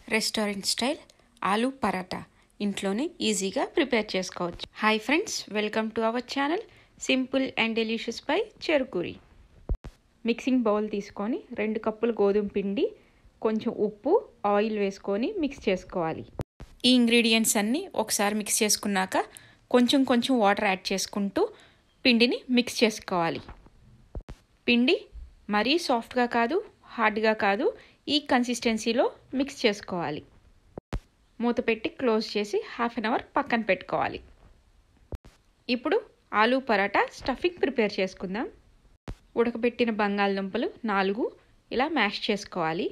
restaurant style aloo paratha ఇంట్లోనే ఈజీగా prepare చేసుకోవచ్చు hi friends welcome to our channel simple and delicious by Cherukuri mixing bowl తీసుకొని రెండు కప్పులు గోధుమ పిండి కొంచెం ఉప్పు ఆయిల్ వేసుకొని మిక్స్ చేసుకోవాలి ఈ ఇంగ్రీడియంట్స్ అన్నీ ఒకసారి మిక్స్ చేసుకున్నాక కొంచెం కొంచెం వాటర్ యాడ్ చేసుకుంటూ పిండిని మిక్స్ చేసుకోవాలి పిండి మరీ సాఫ్ట్గా కాదు హార్డ్గా కాదు ఈ కన్సిస్టెన్సీలో మిక్స్ చేసుకోవాలి మూత పెట్టి క్లోజ్ చేసి హాఫ్ అన్ అవర్ పక్కన పెట్టుకోవాలి ఇప్పుడు ఆలూ పరాటా స్టఫింగ్ ప్రిపేర్ చేసుకుందాం ఉడకబెట్టిన బంగాళదుంపలు నాలుగు ఇలా మ్యాష్ చేసుకోవాలి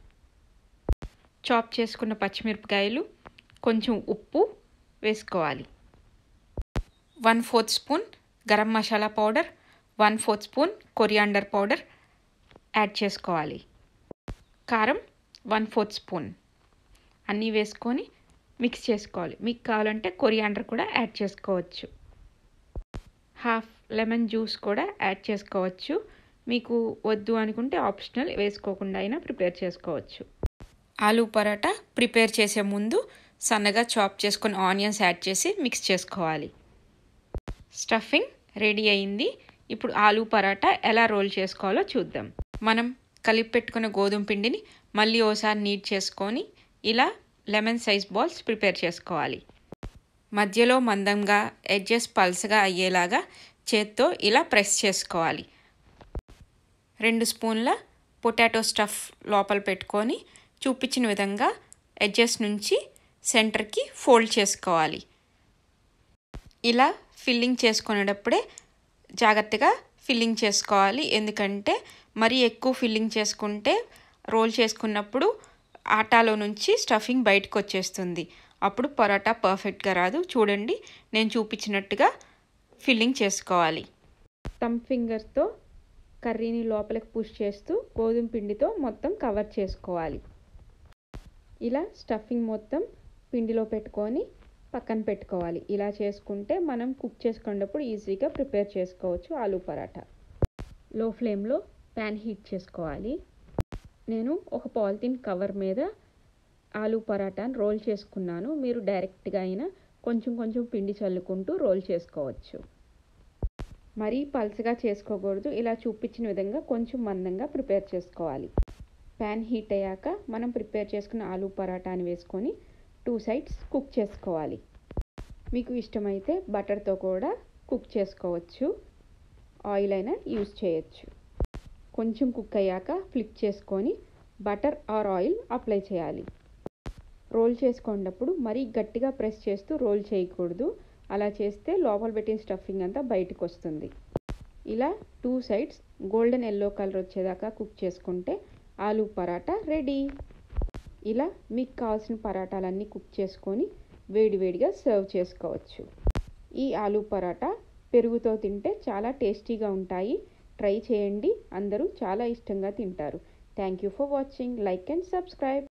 చాప్ చేసుకున్న పచ్చిమిరపకాయలు కొంచెం ఉప్పు వేసుకోవాలి one fourth spoon garam masala powder one fourth spoon coriander powder add చేసుకోవాలి కారం వన్ ఫోర్త్ స్పూన్ అన్నీ వేసుకొని మిక్స్ చేసుకోవాలి మీకు కావాలంటే కొరియాండర్ కూడా యాడ్ చేసుకోవచ్చు హాఫ్ లెమన్ జ్యూస్ కూడా యాడ్ చేసుకోవచ్చు మీకు వద్దు అనుకుంటే ఆప్షనల్ వేసుకోకుండా అయినా ప్రిపేర్ చేసుకోవచ్చు ఆలూ పరాటా ప్రిపేర్ చేసే ముందు సన్నగా చాప్ చేసుకుని ఆనియన్స్ యాడ్ చేసి మిక్స్ చేసుకోవాలి స్టఫింగ్ రెడీ అయింది ఇప్పుడు ఆలూ పరాటా ఎలా రోల్ చేసుకోవాలో చూద్దాం మనం కలిపి పెట్టుకున్న గోధుమ పిండిని మళ్ళీ ఓసారి నీట్ చేసుకొని ఇలా లెమన్ సైజ్ బాల్స్ ప్రిపేర్ చేసుకోవాలి మధ్యలో మందంగా ఎడ్జెస్ పల్స్గా అయ్యేలాగా చేత్తో ఇలా ప్రెస్ చేసుకోవాలి రెండు స్పూన్ల పొటాటో స్టఫ్ లోపల పెట్టుకొని చూపించిన విధంగా ఎడ్జెస్ నుంచి సెంటర్కి ఫోల్డ్ చేసుకోవాలి ఇలా ఫిల్లింగ్ చేసుకునేటప్పుడే జాగ్రత్తగా ఫిల్లింగ్ చేసుకోవాలి ఎందుకంటే మరీ ఎక్కువ ఫిల్లింగ్ చేసుకుంటే రోల్ చేసుకున్నప్పుడు ఆటాలో నుంచి స్టఫింగ్ బయటకు వచ్చేస్తుంది అప్పుడు పరోటా పర్ఫెక్ట్గా రాదు చూడండి నేను చూపించినట్టుగా ఫిల్లింగ్ చేసుకోవాలి థమ్ ఫింగర్తో కర్రీని లోపలికి పుష్ చేస్తూ గోధుమ పిండితో మొత్తం కవర్ చేసుకోవాలి ఇలా స్టఫింగ్ మొత్తం పిండిలో పెట్టుకొని పక్కన పెట్టుకోవాలి ఇలా చేసుకుంటే మనం కుక్ చేసుకునేటప్పుడు ఈజీగా ప్రిపేర్ చేసుకోవచ్చు ఆలూ పరాటా లో ఫ్లేమ్లో ప్యాన్ హీట్ చేసుకోవాలి నేను ఒక పాలిథిన్ కవర్ మీద ఆలూ పరాటాను రోల్ చేసుకున్నాను మీరు డైరెక్ట్గా అయినా కొంచెం కొంచెం పిండి చల్లుకుంటూ రోల్ చేసుకోవచ్చు మరీ పల్చగా చేసుకోకూడదు ఇలా చూపించిన విధంగా కొంచెం మందంగా ప్రిపేర్ చేసుకోవాలి ప్యాన్ హీట్ అయ్యాక మనం ప్రిపేర్ చేసుకున్న ఆలూ పరాటాని వేసుకొని టూ సైడ్స్ కుక్ చేసుకోవాలి మీకు ఇష్టమైతే బటర్తో కూడా కుక్ చేసుకోవచ్చు ఆయిల్ అయినా యూజ్ చేయొచ్చు కొంచెం కుక్ అయ్యాక ఫ్లిప్ చేసుకొని బటర్ ఆర్ ఆయిల్ అప్లై చేయాలి రోల్ చేసుకున్నప్పుడు మరీ గట్టిగా ప్రెస్ చేస్తూ రోల్ చేయకూడదు అలా చేస్తే లోపల పెట్టిన స్టఫింగ్ అంతా బయటకు వస్తుంది ఇలా two sides golden yellow colour వచ్చేదాకా కుక్ చేసుకుంటే ఆలూ పరాటా రెడీ ఇలా మీకు కావాల్సిన పరాటాలన్నీ కుక్ చేసుకొని వేడివేడిగా సర్వ్ చేసుకోవచ్చు ఈ ఆలూ పరాటా పెరుగుతో తింటే చాలా టేస్టీగా ఉంటాయి ట్రై చేయండి అందరూ చాలా ఇష్టంగా తింటారు thank you for watching like and subscribe